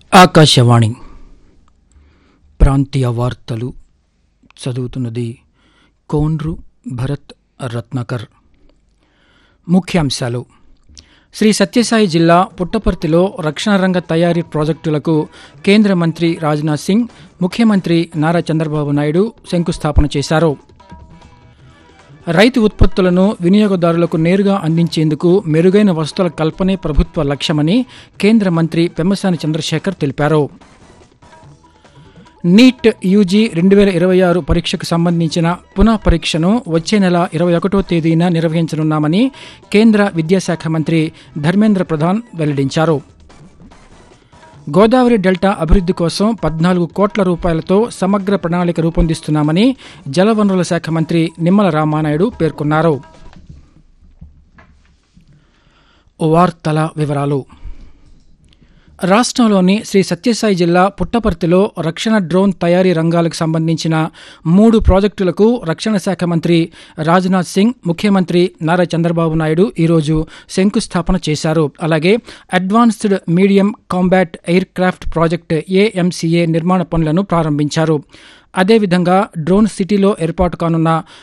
ఆకాశవాణి ప్రాంతీయ వార్తలు చదువుతున్నది కోన్రు భరత్ రత్నాకర్ ముఖ్యాంశాలు శ్రీ సత్యసాయి జిల్లా పుట్టపర్తిలో రక్షణ రంగ తయారీ ప్రాజెక్టులకు కేంద్ర మంత్రి రాజ్నాథ్ సింగ్ ముఖ్యమంత్రి నారా చంద్రబాబు నాయుడు శంకుస్థాపన చేశారు రైతు ఉత్పత్తులను వినియోగదారులకు నేరుగా అందించేందుకు మెరుగైన వసతుల కల్పనే ప్రభుత్వ లక్ష్యమని కేంద్ర మంత్రి పెమ్మసాని చంద్రశేఖర్ తెలిపారు నీట్ యూజీ రెండు వేల ఇరవై ఆరు పరీక్షకు సంబంధించిన పునః పరీక్షను వచ్చే నెల ఇరవై ఒకటో తేదీన నిర్వహించనున్నామని కేంద్ర విద్యాశాఖ మంత్రి ధర్మేంద్ర ప్రధాన్ వెల్లడించారు గోదావరి డెల్టా అభివృద్ధి కోసం పద్నాలుగు కోట్ల రూపాయలతో సమగ్ర ప్రణాళిక రూపొందిస్తున్నామని జలవనరుల శాఖ మంత్రి నిమ్మల రామానాయుడు పేర్కొన్నారు వార్తల వివరాలు రాష్ట్రంలోని శ్రీ సత్యసాయి జిల్లా పుట్టపర్తిలో రక్షణ డ్రోన్ తయారీ రంగాలకు సంబంధించిన మూడు ప్రాజెక్టులకు రక్షణ శాఖ మంత్రి రాజ్నాథ్ సింగ్ ముఖ్యమంత్రి నారా చంద్రబాబు నాయుడు ఈరోజు శంకుస్థాపన చేశారు అలాగే advanced medium combat aircraft project AMCA నిర్మాణ పనులను ప్రారంభించారు అదేవిధంగా డ్రోన్ సిటీలో ఏర్పాటు కానున్న